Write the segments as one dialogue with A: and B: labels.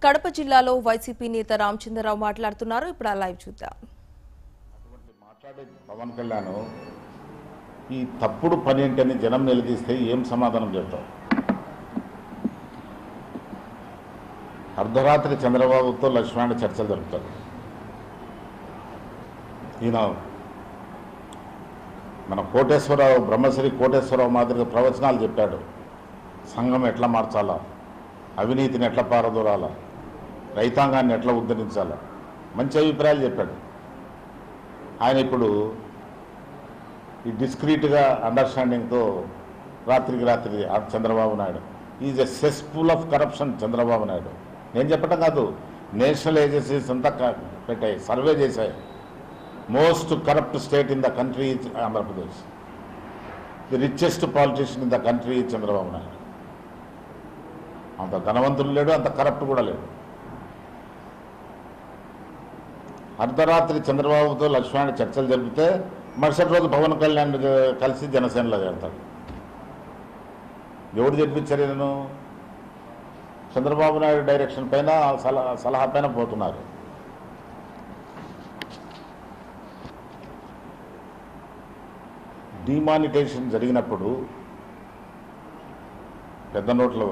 A: కడప జిల్లాలో వైసీపీ నేత రామచంద్రరావు మాట్లాడుతున్నారు ఇప్పుడు ఆ లైవ్ చూద్దాం
B: అటువంటి మాట్లాడే పవన్ కళ్యాణ్ ఈ తప్పుడు పని ఏంటని జనం నిలదీస్తే ఏం సమాధానం చెప్తావు అర్ధరాత్రి చంద్రబాబుతో లక్ష్మణ చర్చలు జరుపుతారు ఈయన మన కోటేశ్వరరావు బ్రహ్మశ్రీ కోటేశ్వరరావు మాదిరిగా ప్రవచనాలు చెప్పాడు సంఘం ఎట్లా మార్చాలా అవినీతిని ఎట్లా పారదోరాలా రైతాంగాన్ని ఎట్లా ఉద్ధరించాలా మంచి అభిప్రాయాలు చెప్పాడు ఆయన ఇప్పుడు ఈ డిస్క్రీట్గా అండర్స్టాండింగ్తో రాత్రికి రాత్రి ఆ Chandrababu Naidu is a successful of corruption Chandrababu Naidu నేను చెప్పడం కాదు నేషనల్ ఏజెన్సీస్ అంతా క- పెట్టాయి సర్వే చేశాయి most corrupt state in the country Andhra Pradesh the richest politician in the country Chandrababu Naidu అంత ధనవంతుడు లేడు అంత కరప్ట్ కూడా లేడు అర్ధరాత్రి చంద్రబాబుతో లక్ష్మణ చర్చలు జరిపితే మరుసటి రోజు పవన్ కళ్యాణ్ కలిసి జనసేనలో చేరతాడు ఎవరు చెప్పించారు నేను చంద్రబాబు నాయుడు డైరెక్షన్ పైన సలహా సలహా పైన పోతున్నారు డిమానిటైజేషన్ జరిగినప్పుడు పెద్ద నోట్ల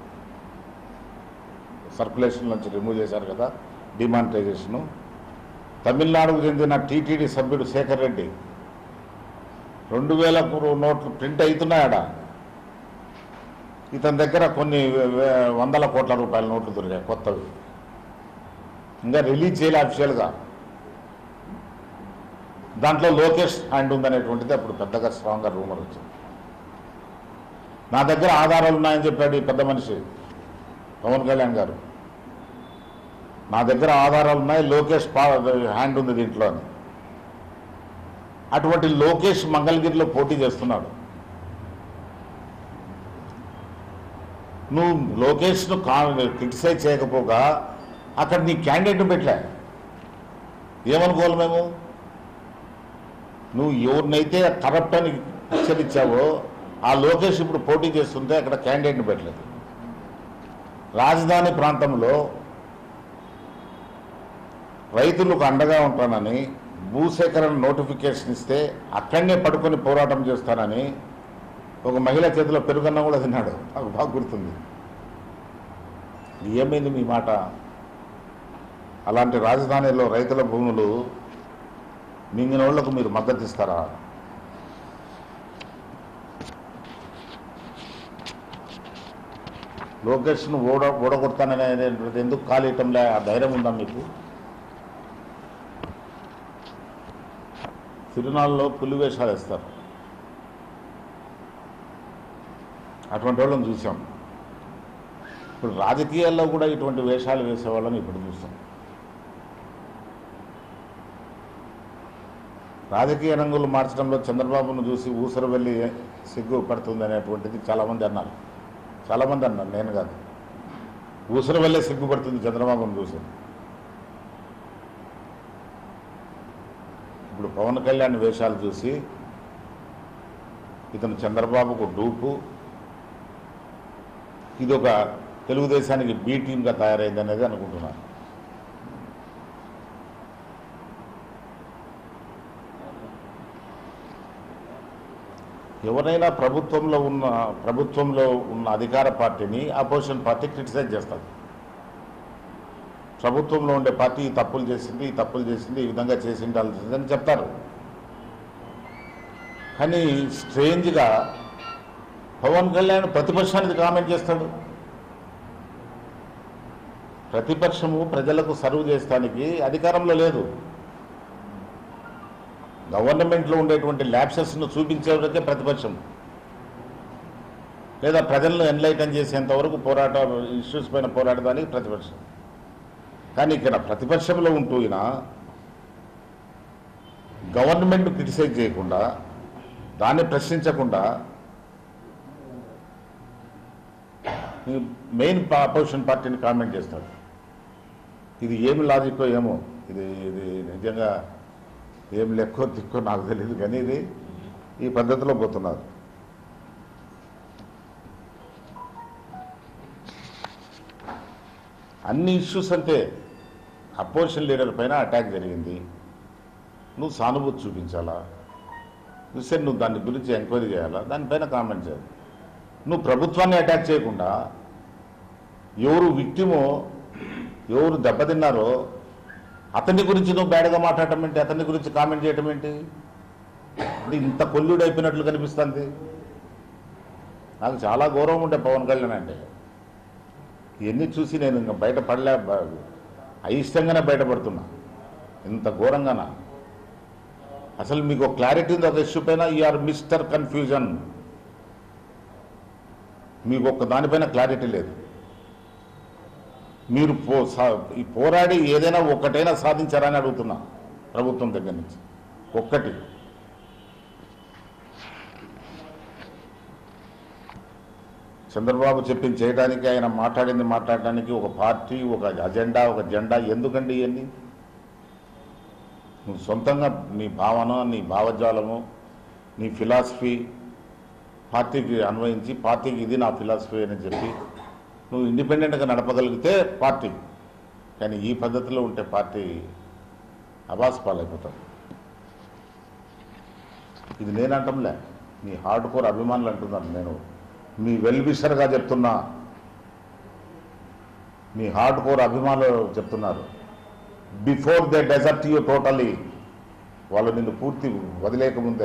B: సర్క్యులేషన్ నుంచి రిమూవ్ చేశారు కదా డిమానిటైజేషను తమిళనాడుకు చెందిన టీటీడీ సభ్యుడు శేఖర్ రెడ్డి రెండు వేల నోట్లు ప్రింట్ అవుతున్నాయడ ఇతని దగ్గర కొన్ని వే- వే- వందల కోట్ల రూపాయల నోట్లు దొరికాయి కొత్తవి ఇంకా రిలీజ్ చేయలే అఫిషియల్గా దాంట్లో లోకేష్ హ్యాండ్ ఉందనేటువంటిది అప్పుడు పెద్దగా స్ట్రాంగ్గా రూమర్ వచ్చింది నా దగ్గర ఆధారాలు ఉన్నాయని చెప్పాడు ఈ పెద్ద మనిషి పవన్ కళ్యాణ్ గారు నా దగ్గర ఆధారాలు ఉన్నాయి లోకేష్ పా హ్యాండ్ ఉంది దీంట్లో అని అటువంటి లోకేష్ మంగళగిరిలో పోటీ చేస్తున్నాడు నువ్వు లోకేష్ను కా క్రిటిసైజ్ చేయకపోగా అక్కడ నీ క్యాండిడేట్ని పెట్టలే ఏమనుకోవాలి మేము నువ్వు ఎవరినైతే కరప్ట్ అని హెచ్చరించావో ఆ లోకేష్ ఇప్పుడు పోటీ చేస్తుంటే అక్కడ క్యాండిడేట్ని పెట్టలేదు రాజధాని ప్రాంతంలో రైతులకు అండగా ఉంటానని భూసేకరణ నోటిఫికేషన్ ఇస్తే అక్కడనే పడుకొని పోరాటం చేస్తానని ఒక మహిళ చేతిలో పెరుగన్నం కూడా తిన్నాడు నాకు బాగా గుర్తుంది ఏమైంది మీ మాట అలాంటి రాజధానిలో రైతుల భూములు మింగిన వాళ్లకు మీరు మద్దతు ఇస్తారా లోకేష్ను ఓడ ఓడగొడతాననే ఎందుకు కాలేయటంలే ఆ ధైర్యం ఉందా మీకు తిరునాళ్ళలో పులి వేషాలు వేస్తారు అటువంటి వాళ్ళని చూసాం ఇప్పుడు రాజకీయాల్లో కూడా ఇటువంటి వేషాలు వేసేవాళ్ళని ఇప్పుడు చూస్తాం రాజకీయ రంగులు మార్చడంలో చంద్రబాబును చూసి ఊసరు వెళ్ళి సిగ్గు పడుతుంది అనేటువంటిది చాలామంది అన్నారు చాలామంది అన్నారు నేను కాదు ఊసరు వెళ్ళే సిగ్గుపడుతుంది చంద్రబాబును చూసి ఇప్పుడు పవన్ కళ్యాణ్ వేషాలు చూసి ఇతను చంద్రబాబుకు డూపు ఇది ఒక తెలుగుదేశానికి బీ టీమ్గా తయారైంది అనేది అనుకుంటున్నాను ఎవరైనా ప్రభుత్వంలో ఉన్న ప్రభుత్వంలో ఉన్న అధికార పార్టీని అపోజిషన్ పార్టీ క్రిటిసైజ్ చేస్తారు ప్రభుత్వంలో ఉండే పార్టీ ఈ తప్పులు చేసింది ఈ తప్పులు చేసింది ఈ విధంగా చేసి ఉండాల్సింది అని చెప్తారు కానీ స్ట్రేంజ్గా పవన్ కళ్యాణ్ ప్రతిపక్షానికి కామెంట్ చేస్తాడు ప్రతిపక్షము ప్రజలకు సర్వ్ చేస్తానికి అధికారంలో లేదు గవర్నమెంట్లో ఉండేటువంటి ల్యాప్సెస్ను చూపించేవరకే ప్రతిపక్షం లేదా ప్రజలను ఎన్లైటన్ చేసేంత వరకు పోరాట ఇష్యూస్ పైన పోరాడడానికి ప్రతిపక్షం కానీ ఇక్కడ ప్రతిపక్షంలో ఉంటూ ఈయన గవర్నమెంట్ క్రిటిసైజ్ చేయకుండా దాన్ని ప్రశ్నించకుండా ఈ మెయిన్ అపోజిషన్ పార్టీని కామెంట్ చేస్తాడు ఇది ఏమి లాజిక్కో ఏమో ఇది ఇది నిజంగా ఏం లెక్కో దిక్కో నాకు తెలియదు కానీ ఇది ఈ పద్ధతిలో పోతున్నారు అన్ని ఇష్యూస్ అంతే అపోజిషన్ లీడర్ పైన అటాక్ జరిగింది నువ్వు సానుభూతి చూపించాలా చూస్తే నువ్వు దాని గురించి ఎంక్వైరీ చేయాలా దానిపైన కామెంట్ చేయాలి నువ్వు ప్రభుత్వాన్ని అటాక్ చేయకుండా ఎవరు విక్టిమో ఎవరు దెబ్బతిన్నారో అతని గురించి నువ్వు బ్యాడ్గా మాట్లాడటం ఏంటి అతని గురించి కామెంట్ చేయటం ఏంటి అంటే ఇంత కొల్లుడు అయిపోయినట్లు కనిపిస్తుంది నాకు చాలా గౌరవం ఉండే పవన్ కళ్యాణ్ అంటే ఇవన్నీ చూసి నేను ఇంకా బయటపడలే బ- అయిష్టంగానే బయటపడుతున్నా ఇంత ఘోరంగానా అసలు మీకు ఒక క్లారిటీ ఉంది ఒక ఇష్యూ పైన ఆర్ మిస్టర్ కన్ఫ్యూజన్ మీకు ఒక్క దానిపైన క్లారిటీ లేదు మీరు పో సా- ఈ పోరాడి ఏదైనా ఒక్కటైనా సాధించారని అడుగుతున్నా ప్రభుత్వం దగ్గర నుంచి ఒక్కటి చంద్రబాబు చెప్పింది చేయడానికి ఆయన మాట్లాడింది మాట్లాడడానికి ఒక పార్టీ ఒక అజెండా ఒక జెండా ఎందుకండి ఇవన్నీ నువ్వు సొంతంగా నీ భావన నీ భావజాలము నీ ఫిలాసఫీ పార్టీకి అన్వయించి పార్టీకి ఇది నా ఫిలాసఫీ అని చెప్పి నువ్వు ఇండిపెండెంట్గా నడపగలిగితే పార్టీ కానీ ఈ పద్ధతిలో ఉంటే పార్టీ అబాస్ పాలైపోతాం ఇది నేను అంటంలే మీ హార్డ్ కోర్ అభిమానులు అంటున్నాను నేను మీ వెల్ విషర్గా చెప్తున్నా మీ హార్డ్ కోర్ అభిమానులు చెప్తున్నారు before they desert you totally వాళ్ళు నిన్ను పూర్తి వదిలేకముందే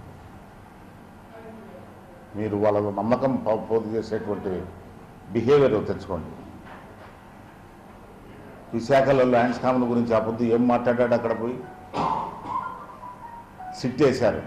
B: మీరు వాళ్ళ నమ్మకం పో- పోదు చేసేటువంటి బిహేవియర్ తెచ్చుకోండి విశాఖలో ల్యాండ్స్ కామన్ గురించి ఆ పొద్దు ఏం మాట్లాడాడు అక్కడ పోయి సిట్ వేశారు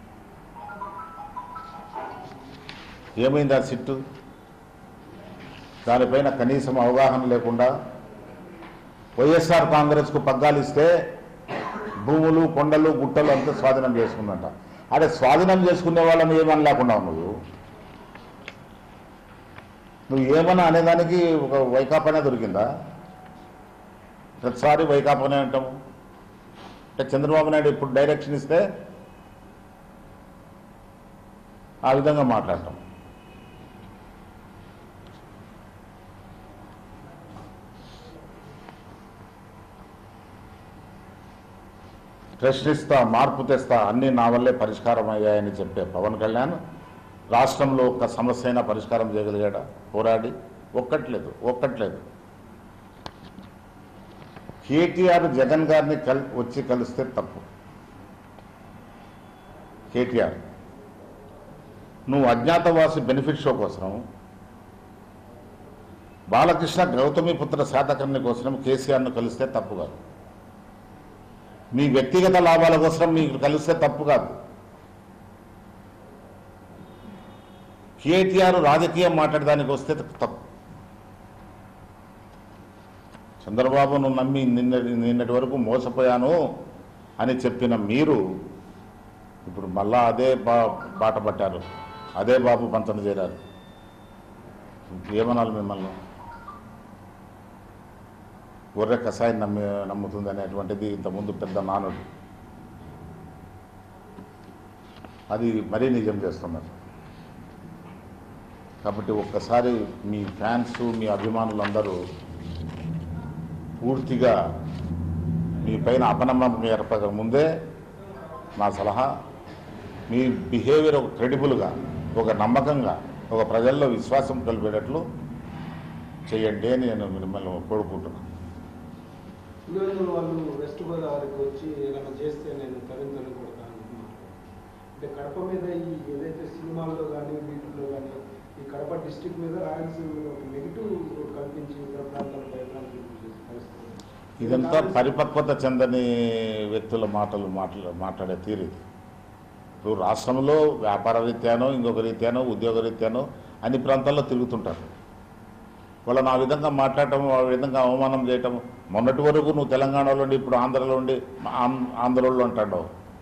B: ఏమైంది ఆ సిట్టు దానిపైన కనీసం అవగాహన లేకుండా వైఎస్ఆర్ కాంగ్రెస్కు పగ్గాలు ఇస్తే భూములు కొండలు గుట్టలు అంతా స్వాధీనం చేసుకుందంట అదే స్వాధీనం చేసుకునే వాళ్ళని ఏమని లేకుండా నువ్వు నువ్వు ఏమన్నా అనేదానికి ఒక వైకాపానే దొరికిందా ప్రతిసారి వైకాపానే అంటాము అంటే చంద్రబాబు నాయుడు ఇప్పుడు డైరెక్షన్ ఇస్తే ఆ విధంగా మాట్లాడటం ప్రశ్నిస్తా మార్పు తెస్తా అన్నీ నా వల్లే పరిష్కారం అయ్యాయని చెప్పే పవన్ కళ్యాణ్ రాష్ట్రంలో ఒక్క సమస్య అయినా పరిష్కారం చేయగలిగాడా పోరాడి ఒక్కట్లేదు ఒక్కట్లేదు కేటీఆర్ జగన్ గారిని కల్ వచ్చి కలిస్తే తప్పు కేటీఆర్ నువ్వు అజ్ఞాతవాసి బెనిఫిట్ షో కోసం బాలకృష్ణ గౌతమిపుత్ర శాతకర్ణి కోసం కేసీఆర్ను కలిస్తే తప్పు కాదు మీ వ్యక్తిగత లాభాల కోసం మీకు కలిస్తే తప్పు కాదు కేటీఆర్ రాజకీయం మాట్లాడడానికి వస్తే తప్పు చంద్రబాబును నమ్మి నిన్న నిన్నటి వరకు మోసపోయాను అని చెప్పిన మీరు ఇప్పుడు మళ్ళా అదే బా బాట పట్టారు అదే బాబు పంచన చేరారు ఏమనాలి మిమ్మల్ని గొర్రె కషాయం నమ్మి నమ్ముతుంది అనేటువంటిది ఇంతకుముందు పెద్ద నానుడు అది మరీ నిజం చేస్తున్నారు కాబట్టి ఒక్కసారి మీ ఫ్యాన్స్ మీ అభిమానులందరూ పూర్తిగా మీ పైన అపనమ్మకం ఏర్పడక ముందే నా సలహా మీ బిహేవియర్ ఒక క్రెడిబుల్గా ఒక నమ్మకంగా ఒక ప్రజల్లో విశ్వాసం కలిపేటట్లు చేయండి అని నేను మిమ్మల్ని కోరుకుంటున్నాను
C: ఈరోజు వాళ్ళు వెస్ట్ గోదావరికి వచ్చి ఏదైనా చేస్తే నేను తరిమి తరిమి కొడతాను అంటున్నారు అంటే కడప మీద ఈ ఏదైతే సినిమాల్లో కానీ వీటిల్లో కానీ ఈ కడప డిస్టిక్ మీద రాయలసీమ మీద ఒక నెగిటివ్ కల్పించి ఇతర ప్రాంతాల భయభ్రాంతులు చేసే పరిస్థితి
B: ఇదంతా పరిపక్వత చెందని వ్యక్తుల మాటలు మాట్లా మాట్లాడే తీరు ఇది ఇప్పుడు రాష్ట్రంలో వ్యాపార రీత్యానో ఇంకొక రీత్యానో ఉద్యోగ రీత్యానో అన్ని ప్రాంతాల్లో తిరుగుతుంటారు వాళ్ళని ఆ విధంగా మాట్లాడటం ఆ విధంగా అవమానం చేయటం మొన్నటి వరకు నువ్వు తెలంగాణలో ఉండి ఇప్పుడు ఆంధ్రలో ఉండి ఆం- ఆంధ్రలో అంటాడు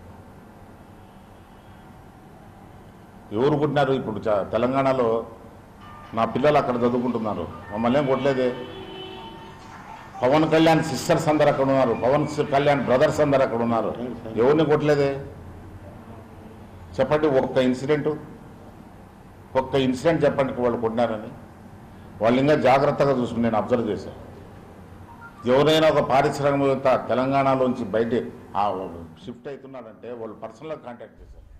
B: ఎవరు పుట్టినారు ఇప్పుడు చ- తెలంగాణలో నా పిల్లలు అక్కడ చదువుకుంటున్నారు మమ్మల్ని ఏం కొట్టలేదే పవన్ కళ్యాణ్ సిస్టర్స్ అందరు అక్కడ ఉన్నారు పవన్ సి- కళ్యాణ్ బ్రదర్స్ అందరు అక్కడ ఉన్నారు ఎవరిని కొట్టలేదే చెప్పండి ఒక్క ఇన్సిడెంట్ ఒక్క ఇన్సిడెంట్ చెప్పండి వాళ్ళు కొట్టినారని వాళ్ళు ఇంకా జాగ్రత్తగా చూసుకుని నేను అబ్జర్వ్ చేశాను ఎవరైనా ఒక పారిశ్రామికవేత్త తెలంగాణలోంచి బయట ఆ షిఫ్ట్ అవుతున్నాడంటే వాళ్ళు పర్సనల్గా కాంటాక్ట్ చేశారు